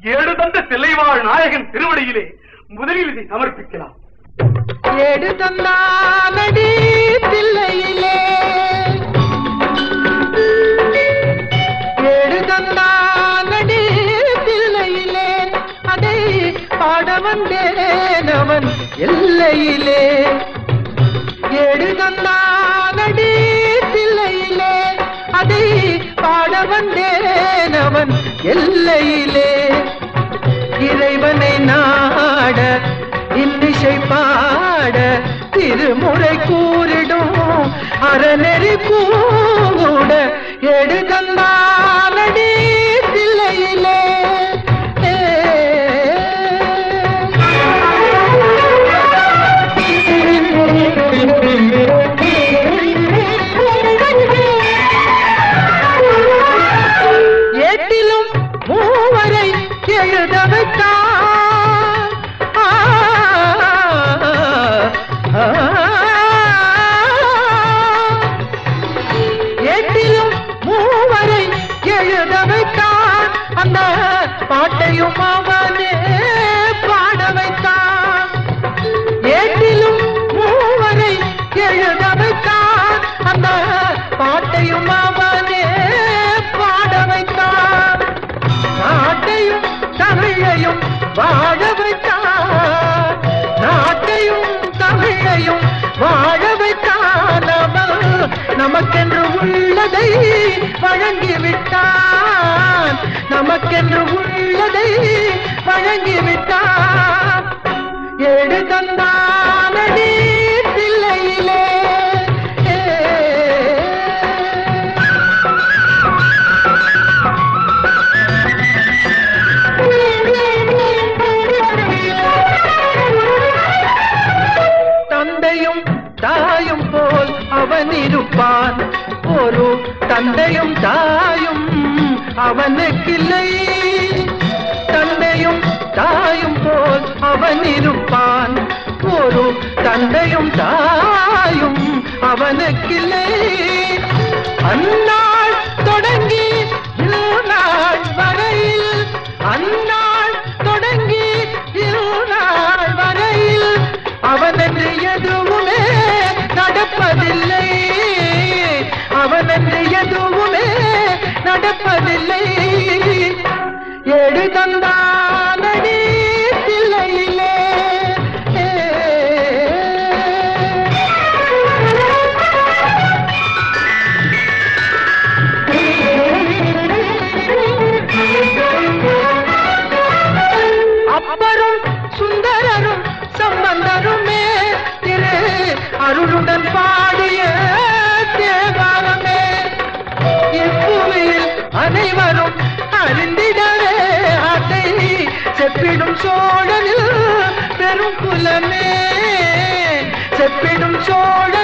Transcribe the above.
ஏழு தந்த தில்லைவாழ் நாயகன் திருவடியிலே முதலில் இதை சமர்ப்பிக்கலாம் ஏடு தந்தானடி தில்லையிலே ஏடு தந்தானடி தில்லையிலே அதை பாட வந்தேன் அவன் எல்லையிலே ஏடு தந்தானடி தில்லையிலே அதை பாட வந்தேன் அவன் எல்லையிலே இறைவனை நாட இன்னிசை பாட திருமுறை கூறிடும் அறநெறி கூட எடுகந்தானடி தில்லையிலே ஏட்டிலும் மூவரை எழுத வைத்தான் ஆ, ஆ, ஏட்டிலும் மூவரை எழுத வைத்தான் அந்த பாட்டையும் அவனே பாட வைத்தான் ஏட்டிலும் மூவரை எழுத வைத்தான் அந்த பாட்டையும் அவனே பாட வைத்தான் நாட்டையும் தமிழையும் வாழ வைத்தான் நாட்டையும் தமிழையும் வாழ வைத்தான் அவன் நமக்கென்று உள்ளதை வழங்கிவிட்டான் நமக்கென்று உள்ளதை வழங்கிவிட்டான் ஏடு தந்தானடி பிள்ளையிலே தந்தையும் தாயும் போல் அவன் இருப்பான் ஒரு தந்தையும் தாயும் அவனுக்கில்லை தந்தையும் தாயும் போல் அவன் இருப்பான் ஒரு தந்தையும் தாயும் அவனுக்கில்லை அந்நாள் தொடங்கி இந்நாள் வரையில் அந்நாள் தொடங்கி இந்நாள் வரையில் அவனென்று எதுவுமே நடப்பதில்லை அவனென்று எதுவுமே நடப்பதில்லை ஏடு தந்தானடி தில்லையிலே அப்பரும் சுந்தரரும் சம்பந்தருமே திரு அருளுடன் பாடிய தேவாரமே இப்புவியில் அனைவரும் அறிந்திடவே அதை செப்பிடும் சோழனில் பெரும் குலமே செப்பிடும் சோழ